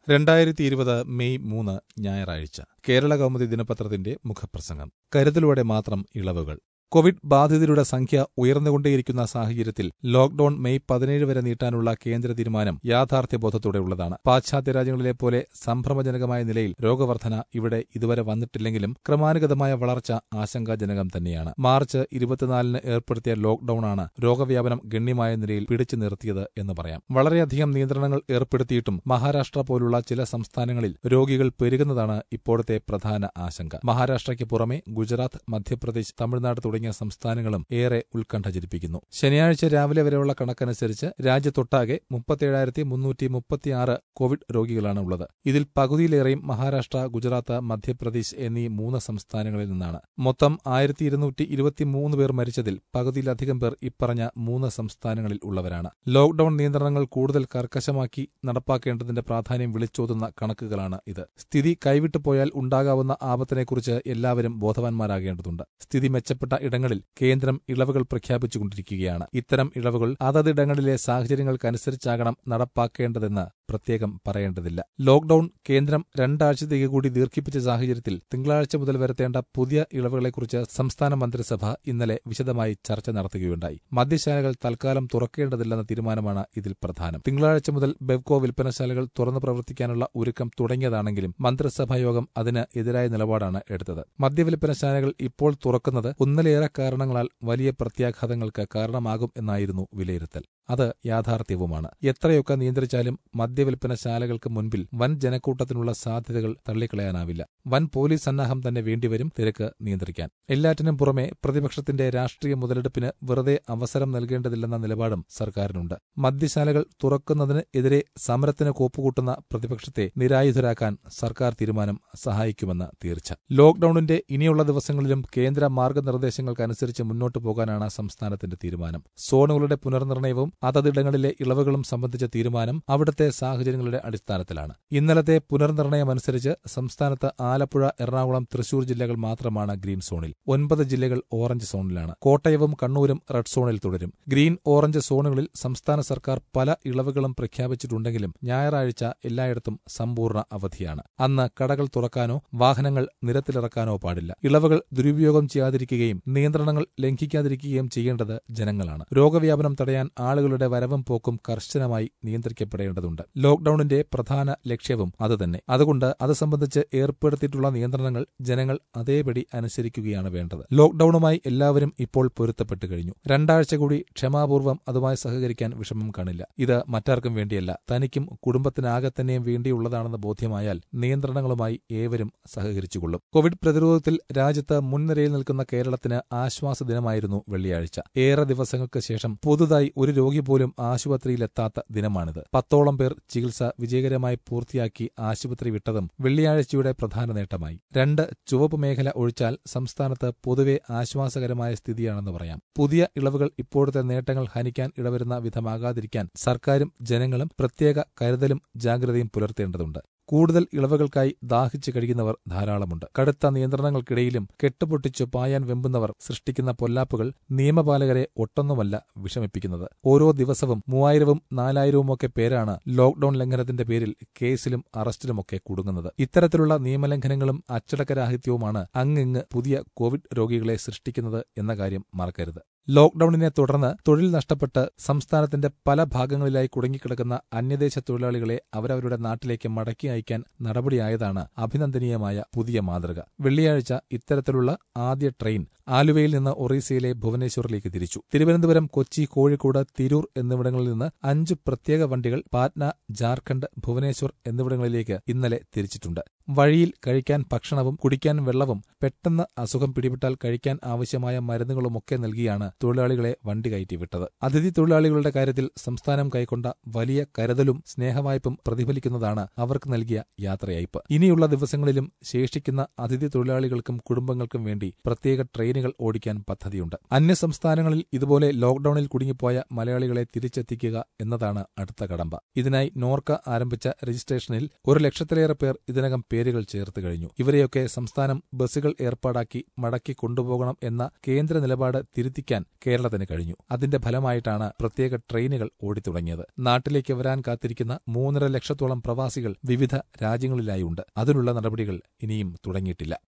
രണ്ടായിരത്തി ഇരുപത് മെയ് മൂന്ന് ഞായറാഴ്ച കേരള കൗമുദി ദിനപത്രത്തിന്റെ മുഖപ്രസംഗം കരുതലോടെ മാത്രം ഇളവുകൾ കോവിഡ് ബാധിതരുടെ സംഖ്യ ഉയർന്നുകൊണ്ടേയിരിക്കുന്ന സാഹചര്യത്തിൽ ലോക്ഡൌൺ മെയ് പതിനേഴ് വരെ നീട്ടാനുള്ള കേന്ദ്ര തീരുമാനം യാഥാർത്ഥ്യബോധത്തോടെയുള്ളതാണ് പാശ്ചാത്യ രാജ്യങ്ങളിലെ പോലെ സംഭ്രമജനകമായ നിലയിൽ രോഗവർധന ഇവിടെ ഇതുവരെ വന്നിട്ടില്ലെങ്കിലും ക്രമാനുഗതമായ വളർച്ച ആശങ്കാജനകം തന്നെയാണ് മാർച്ച് ഇരുപത്തിനാലിന് ഏർപ്പെടുത്തിയ ലോക്ഡൌണാണ് രോഗവ്യാപനം ഗണ്യമായ നിലയിൽ പിടിച്ചു നിർത്തിയത് എന്ന് പറയാം വളരെയധികം നിയന്ത്രണങ്ങൾ ഏർപ്പെടുത്തിയിട്ടും മഹാരാഷ്ട്ര പോലുള്ള ചില സംസ്ഥാനങ്ങളിൽ രോഗികൾ പെരുകുന്നതാണ് ഇപ്പോഴത്തെ പ്രധാന ആശങ്ക മഹാരാഷ്ട്രയ്ക്ക് പുറമെ ഗുജറാത്ത് മധ്യപ്രദേശ് തമിഴ്നാട് തുടങ്ങിയ സംസ്ഥാനങ്ങളും ഏറെ ഉത്കണ്ഠ ജനിപ്പിക്കുന്നു ശനിയാഴ്ച രാവിലെ വരെയുള്ള കണക്കനുസരിച്ച് രാജ്യത്തൊട്ടാകെ മുപ്പത്തിയേഴായിരത്തി മുന്നൂറ്റി മുപ്പത്തിയാറ് കോവിഡ് രോഗികളാണ് ഉള്ളത് ഇതിൽ പകുതിയിലേറെയും മഹാരാഷ്ട്ര ഗുജറാത്ത് മധ്യപ്രദേശ് എന്നീ മൂന്ന് സംസ്ഥാനങ്ങളിൽ നിന്നാണ് മൊത്തം ആയിരത്തി ഇരുന്നൂറ്റി ഇരുപത്തിമൂന്ന് പേർ മരിച്ചതിൽ പകുതിയിലധികം പേർ ഇപ്പറഞ്ഞ മൂന്ന് സംസ്ഥാനങ്ങളിൽ ഉള്ളവരാണ് ലോക്ഡൌൺ നിയന്ത്രണങ്ങൾ കൂടുതൽ കർക്കശമാക്കി നടപ്പാക്കേണ്ടതിന്റെ പ്രാധാന്യം വിളിച്ചോതുന്ന കണക്കുകളാണ് ഇത് സ്ഥിതി കൈവിട്ടു പോയാൽ ഉണ്ടാകാവുന്ന ആപത്തിനെക്കുറിച്ച് എല്ലാവരും ബോധവാന്മാരാകേണ്ടതുണ്ട് സ്ഥിതി മെച്ചപ്പെട്ട ഇടങ്ങളിൽ കേന്ദ്രം ഇളവുകൾ പ്രഖ്യാപിച്ചുകൊണ്ടിരിക്കുകയാണ് ഇത്തരം ഇളവുകൾ അതതിടങ്ങളിലെ സാഹചര്യങ്ങൾക്കനുസരിച്ചാകണം നടപ്പാക്കേണ്ടതെന്ന് പ്രത്യേകം പറയേണ്ടതില്ല ലോക്ഡൌൺ കേന്ദ്രം രണ്ടാഴ്ചത്തേക്ക് കൂടി ദീർഘിപ്പിച്ച സാഹചര്യത്തിൽ തിങ്കളാഴ്ച മുതൽ വരുത്തേണ്ട പുതിയ ഇളവുകളെക്കുറിച്ച് സംസ്ഥാന മന്ത്രിസഭ ഇന്നലെ വിശദമായി ചർച്ച നടത്തുകയുണ്ടായി മദ്യശാലകൾ തൽക്കാലം തുറക്കേണ്ടതില്ലെന്ന തീരുമാനമാണ് ഇതിൽ പ്രധാനം തിങ്കളാഴ്ച മുതൽ ബെവ്കോ വിൽപ്പനശാലകൾ തുറന്നു പ്രവർത്തിക്കാനുള്ള ഒരുക്കം തുടങ്ങിയതാണെങ്കിലും മന്ത്രിസഭാ യോഗം അതിന് എതിരായ നിലപാടാണ് എടുത്തത് മദ്യവിൽപ്പനശാലകൾ ഇപ്പോൾ തുറക്കുന്നത് ഒന്നിലേറെ കാരണങ്ങളാൽ വലിയ പ്രത്യാഘാതങ്ങൾക്ക് കാരണമാകും എന്നായിരുന്നു വിലയിരുത്തൽ അത് യാഥാർത്ഥ്യവുമാണ് എത്രയൊക്കെ നിയന്ത്രിച്ചാലും മദ്യവിൽപ്പനശാലകൾക്ക് മുൻപിൽ വൻ ജനക്കൂട്ടത്തിനുള്ള സാധ്യതകൾ തള്ളിക്കളയാനാവില്ല വൻ പോലീസ് സന്നാഹം തന്നെ വേണ്ടിവരും തിരക്ക് നിയന്ത്രിക്കാൻ എല്ലാറ്റിനും പുറമെ പ്രതിപക്ഷത്തിന്റെ രാഷ്ട്രീയ മുതലെടുപ്പിന് വെറുതെ അവസരം നൽകേണ്ടതില്ലെന്ന നിലപാടും സർക്കാരിനുണ്ട് മദ്യശാലകൾ തുറക്കുന്നതിന് എതിരെ സമരത്തിന് കോപ്പുകൂട്ടുന്ന പ്രതിപക്ഷത്തെ നിരായുധരാക്കാൻ സർക്കാർ തീരുമാനം സഹായിക്കുമെന്ന് തീർച്ച ലോക്ഡൌണിന്റെ ഇനിയുള്ള ദിവസങ്ങളിലും കേന്ദ്ര മാർഗനിർദ്ദേശങ്ങൾക്കനുസരിച്ച് മുന്നോട്ടു പോകാനാണ് സംസ്ഥാനത്തിന്റെ തീരുമാനം സോണുകളുടെ പുനർനിർണയവും അതതിടങ്ങളിലെ ഇളവുകളും സംബന്ധിച്ച തീരുമാനം അവിടുത്തെ സാഹചര്യങ്ങളുടെ അടിസ്ഥാനത്തിലാണ് ഇന്നലത്തെ പുനർനിർണയമനുസരിച്ച് സംസ്ഥാനത്ത് ആലപ്പുഴ എറണാകുളം തൃശൂർ ജില്ലകൾ മാത്രമാണ് ഗ്രീൻ സോണിൽ ഒൻപത് ജില്ലകൾ ഓറഞ്ച് സോണിലാണ് കോട്ടയവും കണ്ണൂരും റെഡ് സോണിൽ തുടരും ഗ്രീൻ ഓറഞ്ച് സോണുകളിൽ സംസ്ഥാന സർക്കാർ പല ഇളവുകളും പ്രഖ്യാപിച്ചിട്ടുണ്ടെങ്കിലും ഞായറാഴ്ച എല്ലായിടത്തും സമ്പൂർണ്ണ അവധിയാണ് അന്ന് കടകൾ തുറക്കാനോ വാഹനങ്ങൾ നിരത്തിലിറക്കാനോ പാടില്ല ഇളവുകൾ ദുരുപയോഗം ചെയ്യാതിരിക്കുകയും നിയന്ത്രണങ്ങൾ ലംഘിക്കാതിരിക്കുകയും ചെയ്യേണ്ടത് ജനങ്ങളാണ് രോഗവ്യാപനം തടയാൻ ആളുകളുടെ വരവും പോക്കും കർശനമായി നിയന്ത്രിക്കപ്പെടേണ്ടതുണ്ട് ലോക്ഡൌണിന്റെ പ്രധാന ലക്ഷ്യവും അതുതന്നെ അതുകൊണ്ട് അത് സംബന്ധിച്ച് ഏർപ്പെടുത്തിയിട്ടുള്ള നിയന്ത്രണങ്ങൾ ജനങ്ങൾ അതേപടി അനുസരിക്കുകയാണ് വേണ്ടത് ലോക്ഡൌണുമായി എല്ലാവരും ഇപ്പോൾ പൊരുത്തപ്പെട്ടു കഴിഞ്ഞു രണ്ടാഴ്ച കൂടി ക്ഷമാപൂർവ്വം അതുമായി സഹകരിക്കാൻ വിഷമം കാണില്ല ഇത് മറ്റാർക്കും വേണ്ടിയല്ല തനിക്കും കുടുംബത്തിനാകെ തന്നെയും വേണ്ടിയുള്ളതാണെന്ന് ബോധ്യമായാൽ നിയന്ത്രണങ്ങളുമായി ഏവരും സഹകരിച്ചുകൊള്ളും കോവിഡ് പ്രതിരോധത്തിൽ രാജ്യത്ത് മുൻനിരയിൽ നിൽക്കുന്ന കേരളത്തിന് ആശ്വാസ ദിനമായിരുന്നു വെള്ളിയാഴ്ച ഏറെ ദിവസങ്ങൾക്ക് ശേഷം പുതുതായി ഒരു രോഗി പോലും ആശുപത്രിയിലെത്താത്ത ദിനമാണിത് പത്തോളം പേർ ചികിത്സ വിജയകരമായി പൂർത്തിയാക്കി ആശുപത്രി വിട്ടതും വെള്ളിയാഴ്ചയുടെ പ്രധാന നേട്ടമായി രണ്ട് ചുവപ്പ് മേഖല ഒഴിച്ചാൽ സംസ്ഥാനത്ത് പൊതുവെ ആശ്വാസകരമായ സ്ഥിതിയാണെന്ന് പറയാം പുതിയ ഇളവുകൾ ഇപ്പോഴത്തെ നേട്ടങ്ങൾ ഹനിക്കാൻ ഇടവരുന്ന വിധമാകാതിരിക്കാൻ സർക്കാരും ജനങ്ങളും പ്രത്യേക കരുതലും ജാഗ്രതയും പുലർത്തേണ്ടതുണ്ട് കൂടുതൽ ഇളവുകൾക്കായി ദാഹിച്ചു കഴിയുന്നവർ ധാരാളമുണ്ട് കടുത്ത നിയന്ത്രണങ്ങൾക്കിടയിലും കെട്ടുപൊട്ടിച്ചു പായാൻ വെമ്പുന്നവർ സൃഷ്ടിക്കുന്ന പൊല്ലാപ്പുകൾ നിയമപാലകരെ ഒട്ടൊന്നുമല്ല വിഷമിപ്പിക്കുന്നത് ഓരോ ദിവസവും മൂവായിരവും നാലായിരവുമൊക്കെ പേരാണ് ലോക്ഡൌൺ ലംഘനത്തിന്റെ പേരിൽ കേസിലും അറസ്റ്റിലുമൊക്കെ കുടുങ്ങുന്നത് ഇത്തരത്തിലുള്ള നിയമലംഘനങ്ങളും അച്ചടക്കരാഹിത്യവുമാണ് അങ്ങിങ്ങ് പുതിയ കോവിഡ് രോഗികളെ സൃഷ്ടിക്കുന്നത് എന്ന കാര്യം മറക്കരുത് ലോക്ഡൌണിനെ തുടർന്ന് തൊഴിൽ നഷ്ടപ്പെട്ട് സംസ്ഥാനത്തിന്റെ പല ഭാഗങ്ങളിലായി കുടുങ്ങിക്കിടക്കുന്ന അന്യദേശ തൊഴിലാളികളെ അവരവരുടെ നാട്ടിലേക്ക് മടക്കി അയക്കാൻ നടപടിയായതാണ് അഭിനന്ദനീയമായ പുതിയ മാതൃക വെള്ളിയാഴ്ച ഇത്തരത്തിലുള്ള ആദ്യ ട്രെയിൻ ആലുവയിൽ നിന്ന് ഒറീസയിലെ ഭുവനേശ്വറിലേക്ക് തിരിച്ചു തിരുവനന്തപുരം കൊച്ചി കോഴിക്കോട് തിരൂർ എന്നിവിടങ്ങളിൽ നിന്ന് അഞ്ച് പ്രത്യേക വണ്ടികൾ പാറ്റ്ന ജാർഖണ്ഡ് ഭുവനേശ്വർ എന്നിവിടങ്ങളിലേക്ക് ഇന്നലെ തിരിച്ചിട്ടുണ്ട് വഴിയിൽ കഴിക്കാൻ ഭക്ഷണവും കുടിക്കാൻ വെള്ളവും പെട്ടെന്ന് അസുഖം പിടിപെട്ടാൽ കഴിക്കാൻ ആവശ്യമായ മരുന്നുകളുമൊക്കെ നൽകിയാണ് തൊഴിലാളികളെ വണ്ടി കയറ്റി വിട്ടത് അതിഥി തൊഴിലാളികളുടെ കാര്യത്തിൽ സംസ്ഥാനം കൈക്കൊണ്ട വലിയ കരുതലും സ്നേഹവായ്പും പ്രതിഫലിക്കുന്നതാണ് അവർക്ക് നൽകിയ യാത്രയയപ്പ് ഇനിയുള്ള ദിവസങ്ങളിലും ശേഷിക്കുന്ന അതിഥി തൊഴിലാളികൾക്കും കുടുംബങ്ങൾക്കും വേണ്ടി പ്രത്യേക ട്രെയിനുകൾ ട്രെയിനുകൾ ഓടിക്കാൻ പദ്ധതിയുണ്ട് അന്യസംസ്ഥാനങ്ങളിൽ ഇതുപോലെ ലോക്ഡൌണിൽ കുടുങ്ങിപ്പോയ മലയാളികളെ തിരിച്ചെത്തിക്കുക എന്നതാണ് അടുത്ത കടമ്പ ഇതിനായി നോർക്ക ആരംഭിച്ച രജിസ്ട്രേഷനിൽ ഒരു ലക്ഷത്തിലേറെ പേർ ഇതിനകം പേരുകൾ ചേർത്ത് കഴിഞ്ഞു ഇവരെയൊക്കെ സംസ്ഥാനം ബസ്സുകൾ ഏർപ്പാടാക്കി മടക്കി കൊണ്ടുപോകണം എന്ന കേന്ദ്ര നിലപാട് തിരുത്തിക്കാൻ കേരളത്തിന് കഴിഞ്ഞു അതിന്റെ ഫലമായിട്ടാണ് പ്രത്യേക ട്രെയിനുകൾ ഓടിത്തുടങ്ങിയത് നാട്ടിലേക്ക് വരാൻ കാത്തിരിക്കുന്ന മൂന്നര ലക്ഷത്തോളം പ്രവാസികൾ വിവിധ രാജ്യങ്ങളിലായുണ്ട് അതിനുള്ള നടപടികൾ ഇനിയും തുടങ്ങിയിട്ടില്ല